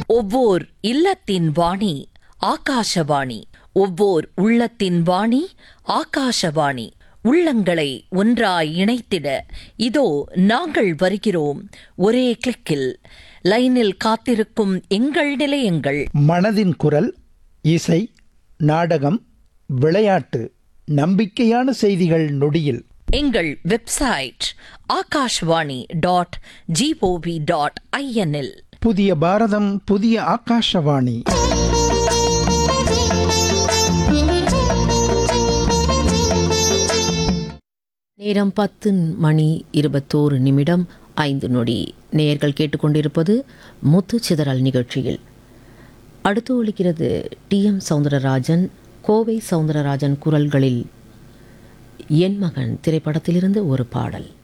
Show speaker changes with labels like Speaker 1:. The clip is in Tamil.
Speaker 1: ஒவ்வோர் இல்லத்தின் வாணி ஆகாஷவாணி ஒவ்வோர் உள்ளத்தின் வாணி ஆகாஷவாணி உள்ளங்களை ஒன்றாய் இணைத்திட இதோ நாங்கள் வருகிறோம் ஒரே கிளிக்கில் லைனில் காத்திருக்கும் எங்கள் நிலையங்கள்
Speaker 2: மனதின் குரல் இசை நாடகம் விளையாட்டு நம்பிக்கையான செய்திகள் நொடியில்
Speaker 1: எங்கள் website Akashvani dot GOV dot ஐஎன்எல்
Speaker 2: புதிய பாரதம் புதிய ஆகாஷவாணி
Speaker 3: நேரம் பத்து மணி இருபத்தோரு நிமிடம் ஐந்து நொடி நேயர்கள் கேட்டுக்கொண்டிருப்பது முத்து சிதறல் நிகழ்ச்சியில் அடுத்து ஒலிக்கிறது டி எம் சவுந்தரராஜன் கோவை சவுந்தரராஜன் குரல்களில் என் மகன் திரைப்படத்திலிருந்து ஒரு பாடல்